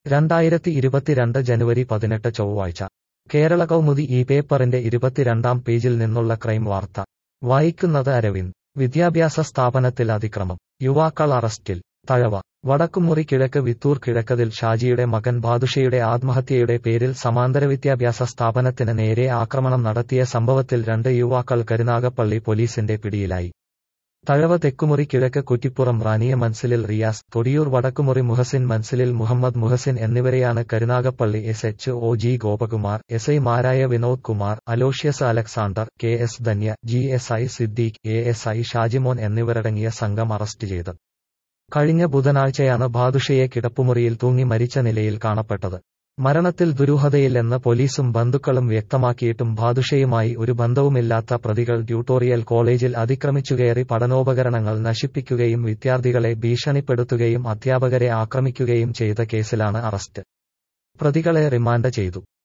രണ്ടായിരത്തി ഇരുപത്തിരണ്ട് ജനുവരി പതിനെട്ട് ചൊവ്വാഴ്ച കേരള കൗമുദി ഈ പേപ്പറിന്റെ ഇരുപത്തിരണ്ടാം പേജിൽ നിന്നുള്ള ക്രൈം വാർത്ത വായിക്കുന്നത് അരവിന്ദ് വിദ്യാഭ്യാസ സ്ഥാപനത്തിൽ അതിക്രമം യുവാക്കൾ അറസ്റ്റിൽ തഴവ വടക്കുമുറി കിഴക്ക് വിത്തൂർ കിഴക്കതിൽ ഷാജിയുടെ മകൻ ബാദുഷയുടെ ആത്മഹത്യയുടെ പേരിൽ സമാന്തര വിദ്യാഭ്യാസ സ്ഥാപനത്തിന് നേരെ ആക്രമണം നടത്തിയ സംഭവത്തിൽ രണ്ട് യുവാക്കൾ കരുനാഗപ്പള്ളി പോലീസിന്റെ പിടിയിലായി തഴവ തെക്കുമുറി കിഴക്ക് കുറ്റിപ്പുറം റാനിയ മൻസിലിൽ റിയാസ് തൊടിയൂർ വടക്കുമുറി മുഹസിൻ മൻസിലിൽ മുഹമ്മദ് മുഹസിൻ എന്നിവരെയാണ് Karunagappally S H O G Gopakumar S ഐമാരായ Vinod Kumar Aloysius Alexander K S Dhanya G S I Siddique A S I Shajimon എന്നിവരടങ്ങിയ സംഘം അറസ്റ്റ് ചെയ്തത് കഴിഞ്ഞ ബുധനാഴ്ചയാണ് ബാദുഷയെ കിടപ്പുമുറിയിൽ തൂങ്ങി മരിച്ച നിലയിൽ കാണപ്പെട്ടത് മരണത്തിൽ ദുരൂഹതയില്ലെന്ന് പോലീസും ബന്ധുക്കളും വ്യക്തമാക്കിയിട്ടും ബാദുഷയുമായി ഒരു ബന്ധവുമില്ലാത്ത പ്രതികൾ ട്യൂട്ടോറിയൽ കോളേജിൽ അതിക്രമിച്ചുകയറി പഠനോപകരണങ്ങൾ നശിപ്പിക്കുകയും വിദ്യാർത്ഥികളെ ഭീഷണിപ്പെടുത്തുകയും അധ്യാപകരെ ആക്രമിക്കുകയും ചെയ്ത കേസിലാണ് അറസ്റ്റ് പ്രതികളെ റിമാൻഡ് ചെയ്തു